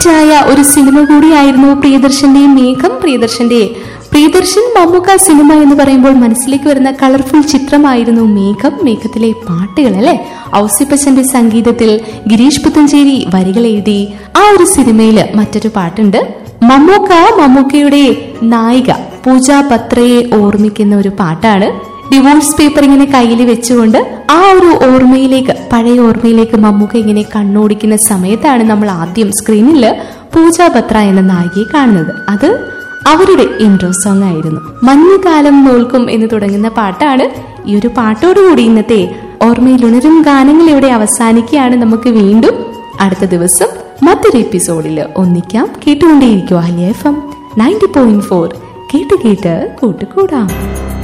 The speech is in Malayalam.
ഹിറ്റായ ഒരു സിനിമ കൂടിയായിരുന്നു പ്രിയദർശന്റെ മേഘം പ്രിയദർശന്റെ പ്രിയദർശൻ മമ്മൂക്ക സിനിമ എന്ന് പറയുമ്പോൾ മനസ്സിലേക്ക് വരുന്ന കളർഫുൾ ചിത്രമായിരുന്നു മേഘം മേഘത്തിലെ പാട്ടുകൾ അല്ലെ ഔസിപ്പച്ചന്റെ സംഗീതത്തിൽ ഗിരീഷ് പുത്തഞ്ചേരി വരികൾ എഴുതി ആ ഒരു സിനിമയിൽ മറ്റൊരു പാട്ടുണ്ട് മമ്മൂക്ക മമ്മൂക്കയുടെ നായിക പൂജ പത്രയെ ഓർമ്മിക്കുന്ന ഒരു പാട്ടാണ് ഡിവോഴ്സ് പേപ്പർ ഇങ്ങനെ കയ്യിൽ വെച്ചുകൊണ്ട് ആ ഒരു ഓർമ്മയിലേക്ക് പഴയ ഓർമ്മയിലേക്ക് മമ്മൂക്ക ഇങ്ങനെ കണ്ണോടിക്കുന്ന സമയത്താണ് നമ്മൾ ആദ്യം സ്ക്രീനിൽ പൂജ പത്ര എന്ന നായികയെ കാണുന്നത് അത് അവരുടെ ഇൻട്രോ സോങ് ആയിരുന്നു മഞ്ഞുകാലം നോൽക്കും എന്ന് തുടങ്ങുന്ന പാട്ടാണ് ഈ ഒരു പാട്ടോടുകൂടി ഇന്നത്തെ ഓർമ്മയിൽ ഉണരും ഗാനങ്ങൾ ഇവിടെ അവസാനിക്കുകയാണ് നമുക്ക് വീണ്ടും അടുത്ത ദിവസം മറ്റൊരു എപ്പിസോഡിൽ ഒന്നിക്കാം കേട്ടുകൊണ്ടേയിരിക്കും അല്ലെ F M ninety point four കേട്ട് കേട്ട് കൂട്ടുകൂടാം